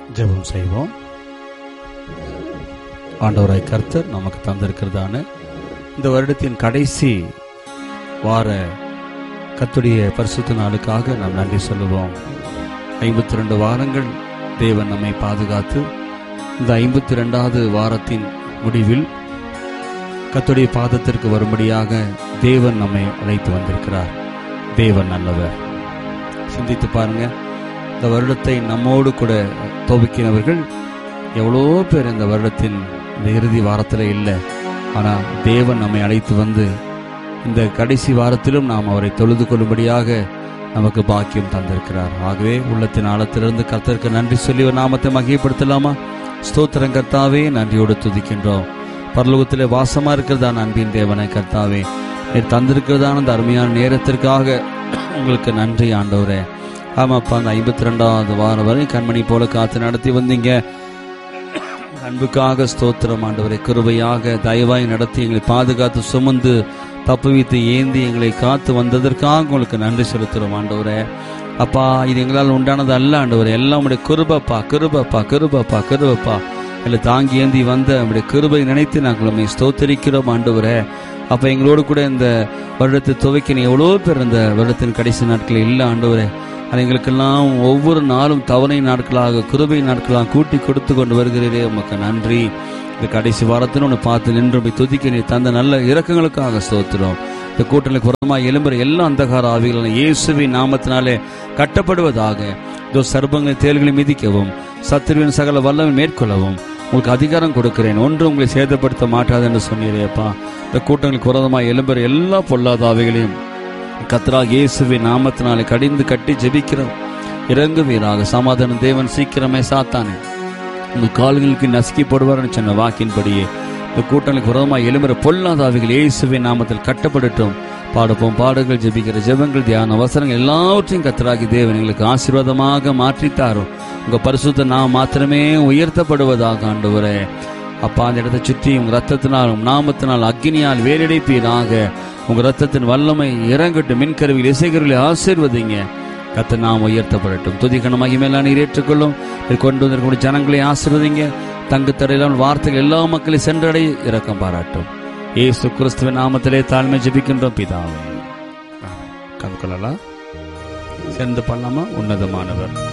ஜெபம் செய்வோம் ஆண்டவராய் கர்த்தர் நமக்கு தந்திருக்கிறதான இந்த வருடத்தின் கடைசி வார கத்துடைய பரிசுத்த நாளுக்காக நாம் நன்றி சொல்லுவோம் ஐம்பத்தி ரெண்டு வாரங்கள் தேவன் நம்மை பாதுகாத்து இந்த ஐம்பத்தி ரெண்டாவது வாரத்தின் முடிவில் கத்துடைய பாதத்திற்கு வரும்படியாக தேவன் நம்மை அழைத்து வந்திருக்கிறார் தேவன் நல்லவர் சிந்தித்து பாருங்க இந்த வருடத்தை நம்மோடு கூட துவக்கினவர்கள் எவ்வளோ பேர் இந்த வருடத்தின் இந்த இறுதி வாரத்தில் இல்லை ஆனால் தேவன் நம்மை அழைத்து வந்து இந்த கடைசி வாரத்திலும் நாம் அவரை தொழுது கொள்ளும்படியாக நமக்கு பாக்கியம் தந்திருக்கிறார் ஆகவே உள்ளத்தின் ஆழத்திலிருந்து கர்த்தருக்கு நன்றி சொல்லி ஒரு நாமத்தை மகிழ்ப்படுத்தலாமா ஸ்தோத்திரம் கர்த்தாவே நன்றியோடு துதிக்கின்றோம் பரலோகத்திலே வாசமா இருக்கிறதான அன்பின் தேவனை கர்த்தாவே நீர் தந்திருக்கிறதான அந்த அருமையான நேரத்திற்காக உங்களுக்கு நன்றி ஆண்டவரே ஆமாப்பா அந்த ஐம்பத்தி ரெண்டாவது வாரம் வரை கண்மணி போல காத்து நடத்தி வந்தீங்க அன்புக்காக ஸ்தோத்திரம் ஆண்டவரை கிருபையாக தயவாய் நடத்தி எங்களை பாதுகாத்து சுமந்து தப்புவித்து ஏந்தி எங்களை காத்து வந்ததற்காக உங்களுக்கு நன்றி செலுத்துகிறோம் ஆண்டவரே அப்பா இது எங்களால் உண்டானது அல்ல ஆண்டவரே எல்லாம் உடைய கிருபப்பா கிருபப்பா கிருபப்பா கிருபப்பா எங்களை தாங்கி ஏந்தி வந்த நம்முடைய கிருபை நினைத்து நாங்கள் உண்மை ஸ்தோத்தரிக்கிறோம் ஆண்டவரே அப்போ எங்களோடு கூட இந்த வருடத்தை துவைக்கின எவ்வளோ பேர் இந்த வருடத்தின் கடைசி நாட்களில் இல்லை ஆண்டவரே அது எங்களுக்கெல்லாம் ஒவ்வொரு நாளும் தவணை நாட்களாக கிருபை நாட்களாக கூட்டி கொடுத்து கொண்டு வருகிறீரே உமக்கு நன்றி இந்த கடைசி வாரத்தில் ஒன்று பார்த்து நின்று போய் துதிக்க நீ தந்த நல்ல இறக்கங்களுக்காக ஸ்தோத்திரம் இந்த கூட்டணி குரமாக எலும்புற எல்லா அந்தகார ஆவிகளும் இயேசுவின் நாமத்தினாலே கட்டப்படுவதாக இதோ சர்பங்களை தேல்களை மிதிக்கவும் சத்துருவின் சகல வல்லமை மேற்கொள்ளவும் உங்களுக்கு அதிகாரம் கொடுக்கிறேன் ஒன்று உங்களை சேதப்படுத்த மாட்டாது என்று சொன்னீரேப்பா இந்த கூட்டங்களுக்கு குரதமாக எலும்புற எல்லா பொல்லாத ஆவிகளையும் கத்ரா இயேசுவின் நாமத்தினாலே கடிந்து கட்டி ஜெபிக்கிறோம் இறங்குவீராக சமாதான தேவன் சீக்கிரமே சாத்தானே உங்கள் கால்களுக்கு நசுக்கி போடுவார்னு சொன்ன வாக்கின்படியே இந்த கூட்டங்களுக்கு விரோதமாக எழும்புற பொல்லாதாவிகள் இயேசுவின் நாமத்தில் கட்டப்படட்டும் பாடுப்போம் பாடுகள் ஜெபிக்கிற ஜெபங்கள் தியான அவசரங்கள் எல்லாவற்றையும் கத்தராகி தேவன் எங்களுக்கு ஆசீர்வாதமாக மாற்றித்தாரும் உங்க பரிசுத்த நாம் மாத்திரமே உயர்த்தப்படுவதாக ஆண்டவரே அப்பா அந்த இடத்தை சுற்றி உங்க ரத்தத்தினால் உங்க நாமத்தினால் அக்னியால் வேரடைப்பீராக உங்க ரத்தத்தின் வல்லமை இறங்கட்டும் மின்கருவியில் இசைகருவில் ஆசீர்வதிங்க கத்த நாம் உயர்த்தப்படட்டும் துதிக்கணும் மகிமேலாம் நீர் ஏற்றுக்கொள்ளும் நீர் கொண்டு வந்திருக்கக்கூடிய ஜனங்களை ஆசீர்வதிங்க தங்கு தடையிலான வார்த்தைகள் எல்லா மக்களையும் சென்றடை இரக்கம் பாராட்டும் ஏசு கிறிஸ்துவின் நாமத்திலே தாழ்மை ஜெபிக்கின்றோம் பிதாவே கண்கொள்ளலாம் சேர்ந்து பண்ணலாமா உன்னதமானவர்